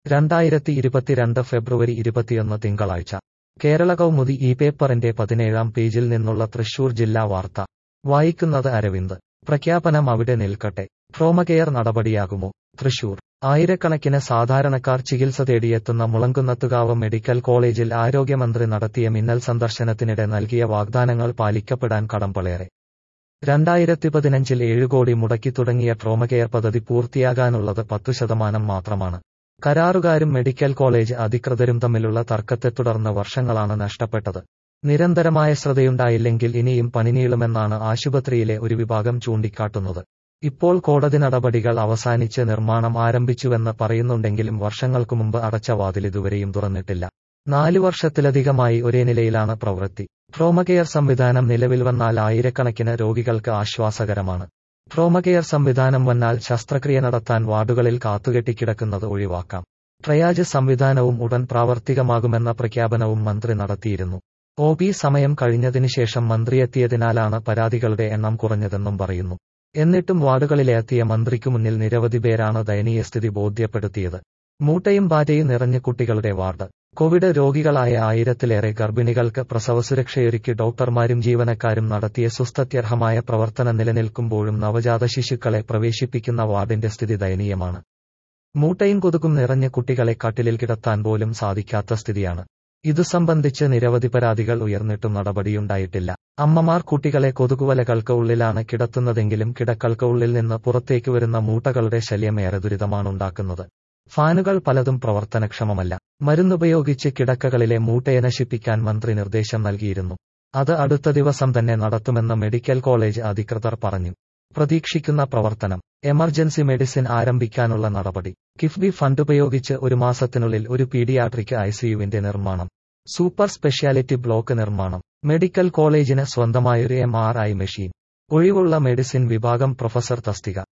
രണ്ടായിരത്തി ഇരുപത്തിരണ്ട് ഫെബ്രുവരി ഇരുപത്തിയൊന്ന് തിങ്കളാഴ്ച കേരള കൗമുദി ഈ പേപ്പറിന്റെ പതിനേഴാം പേജിൽ നിന്നുള്ള തൃശൂർ ജില്ലാ വാർത്ത വായിക്കുന്നത് അരവിന്ദ് പ്രഖ്യാപനം അവിടെ നിൽക്കട്ടെ ട്രോമകെയർ നടപടിയാകുമോ തൃശൂർ ആയിരക്കണക്കിന് സാധാരണക്കാർ ചികിത്സ തേടിയെത്തുന്ന മുളങ്കുന്നത്തുകാവ് മെഡിക്കൽ കോളേജിൽ ആരോഗ്യമന്ത്രി നടത്തിയ മിന്നൽ സന്ദർശനത്തിനിടെ നൽകിയ വാഗ്ദാനങ്ങൾ പാലിക്കപ്പെടാൻ കടമ്പളേറെ രണ്ടായിരത്തി പതിനഞ്ചിൽ ഏഴ് കോടി മുടക്കി തുടങ്ങിയ ട്രോമകെയർ പദ്ധതി പൂർത്തിയാകാനുള്ളത് പത്തു ശതമാനം മാത്രമാണ് കരാറുകാരും മെഡിക്കൽ കോളേജ് അധികൃതരും തമ്മിലുള്ള തർക്കത്തെ തുടർന്ന് വർഷങ്ങളാണ് നഷ്ടപ്പെട്ടത് നിരന്തരമായ ശ്രദ്ധയുണ്ടായില്ലെങ്കിൽ ഇനിയും പണിനീളുമെന്നാണ് ആശുപത്രിയിലെ ഒരു വിഭാഗം ചൂണ്ടിക്കാട്ടുന്നത് ഇപ്പോൾ കോടതി നടപടികൾ അവസാനിച്ച് നിർമ്മാണം ആരംഭിച്ചുവെന്ന് പറയുന്നുണ്ടെങ്കിലും വർഷങ്ങൾക്കു മുമ്പ് അടച്ച വാതിൽ ഇതുവരെയും തുറന്നിട്ടില്ല നാലു വർഷത്തിലധികമായി ഒരേ നിലയിലാണ് പ്രവൃത്തി ട്രോമകെയർ സംവിധാനം നിലവിൽ വന്നാൽ ആയിരക്കണക്കിന് രോഗികൾക്ക് ആശ്വാസകരമാണ് ട്രോമകെയർ സംവിധാനം വന്നാൽ ശസ്ത്രക്രിയ നടത്താൻ വാർഡുകളിൽ കാത്തുകെട്ടിക്കിടക്കുന്നത് ഒഴിവാക്കാം ട്രയാജ് സംവിധാനവും ഉടൻ പ്രാവർത്തികമാകുമെന്ന പ്രഖ്യാപനവും മന്ത്രി നടത്തിയിരുന്നു ഒ പി സമയം കഴിഞ്ഞതിന് ശേഷം മന്ത്രിയെത്തിയതിനാലാണ് പരാതികളുടെ എണ്ണം കുറഞ്ഞതെന്നും പറയുന്നു എന്നിട്ടും വാർഡുകളിലെത്തിയ മന്ത്രിക്കു മുന്നിൽ നിരവധി പേരാണ് ദയനീയ സ്ഥിതി ബോധ്യപ്പെടുത്തിയത് മൂട്ടയും പാറ്റയും നിറഞ്ഞ കുട്ടികളുടെ വാർഡ് കോവിഡ് രോഗികളായ ആയിരത്തിലേറെ ഗർഭിണികൾക്ക് പ്രസവസുരക്ഷയൊരുക്കി ഡോക്ടർമാരും ജീവനക്കാരും നടത്തിയ സുസ്തത്യർഹമായ പ്രവർത്തനം നിലനിൽക്കുമ്പോഴും നവജാത ശിശുക്കളെ പ്രവേശിപ്പിക്കുന്ന വാർഡിന്റെ സ്ഥിതി ദയനീയമാണ് മൂട്ടയും കൊതുകും നിറഞ്ഞ കുട്ടികളെ കട്ടിലിൽ കിടത്താൻ പോലും സാധിക്കാത്ത സ്ഥിതിയാണ് ഇതു സംബന്ധിച്ച് നിരവധി പരാതികൾ ഉയർന്നിട്ടും നടപടിയുണ്ടായിട്ടില്ല അമ്മമാർ കുട്ടികളെ കൊതുകുവലകൾക്ക് ഉള്ളിലാണ് കിടത്തുന്നതെങ്കിലും കിടക്കൾക്ക് ഉള്ളിൽ നിന്ന് പുറത്തേക്ക് വരുന്ന മൂട്ടകളുടെ ശല്യം ഏറെ ദുരിതമാണുണ്ടാക്കുന്നത് ഫാനുകൾ പലതും പ്രവർത്തനക്ഷമമല്ല മരുന്നുപയോഗിച്ച് കിടക്കകളിലെ മൂട്ടയെ നശിപ്പിക്കാൻ മന്ത്രി നിർദ്ദേശം നൽകിയിരുന്നു അത് അടുത്ത ദിവസം തന്നെ നടത്തുമെന്ന് മെഡിക്കൽ കോളേജ് അധികൃതർ പറഞ്ഞു പ്രതീക്ഷിക്കുന്ന പ്രവർത്തനം എമർജൻസി മെഡിസിൻ ആരംഭിക്കാനുള്ള നടപടി കിഫ്ബി ഫണ്ട് ഉപയോഗിച്ച് ഒരു മാസത്തിനുള്ളിൽ ഒരു പീഡിയാട്രിക് ഐസിയുവിന്റെ നിർമ്മാണം സൂപ്പർ സ്പെഷ്യാലിറ്റി ബ്ലോക്ക് നിർമ്മാണം മെഡിക്കൽ കോളേജിന് സ്വന്തമായൊരു എം ആർ ഐ മെഷീൻ ഒഴിവുള്ള മെഡിസിൻ വിഭാഗം പ്രൊഫസർ തസ്തിക